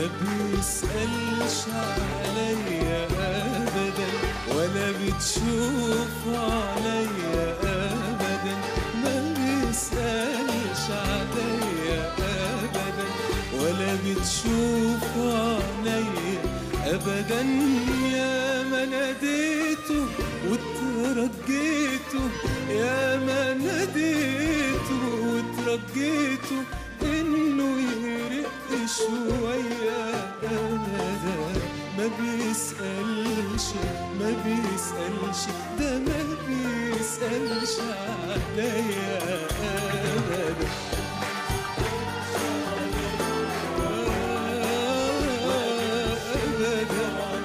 ما بيسألش عليا أبدا ولا بتشوف عليا أبدا ما بيسألش عليا أبدا ولا بتشوف عليا أبدا يا ما ناديته وترجيته يا ما ناديته وترجيته إنه يرق شوية أبدا ما بيسألش ما بيسألش ده ما بيسألش عليا أبدا أبدا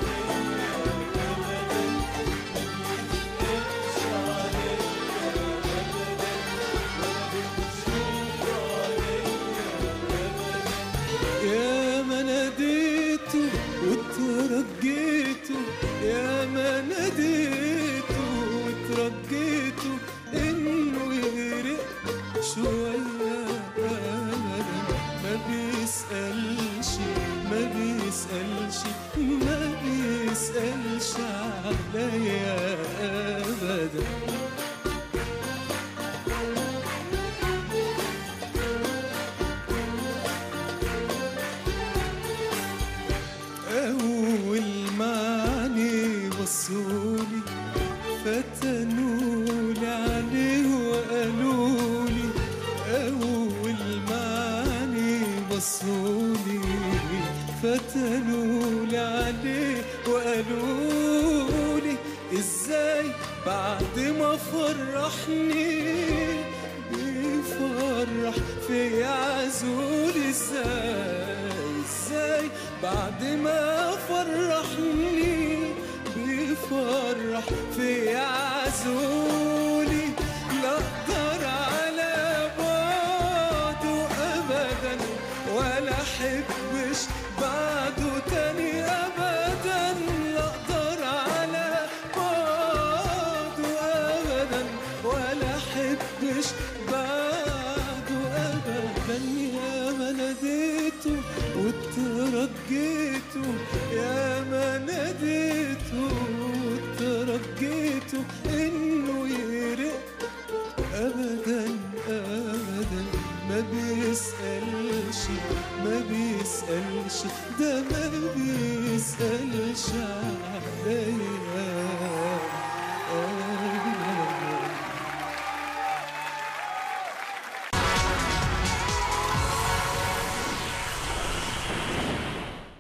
يا ما ناديته وترجيته يا ما ناديته وترجيته انه يرق شوية أبدا ما بيسألش ما بيسألش ما بيسألش عليا أبدا أول ما عيني بصولي فتنولي عليه وقالولي أول ما عيني بصولي فتنولي عليه وقالولي إزاي بعد ما فرحني بيفرح في عزولي ازاي ازاي بعد ما فرحني بيفرح في عزولي لا اقدر على بعده ابدا ولا احبش بعده تاني ابدا لا اقدر على بعده ابدا ولا احبش بعده ابدا يا ما ناديته وترجيته يا ما ناديته وترجيته انه يرق ابدا ابدا ما بيسألش ما بيسألش ده ما بيسألش عليا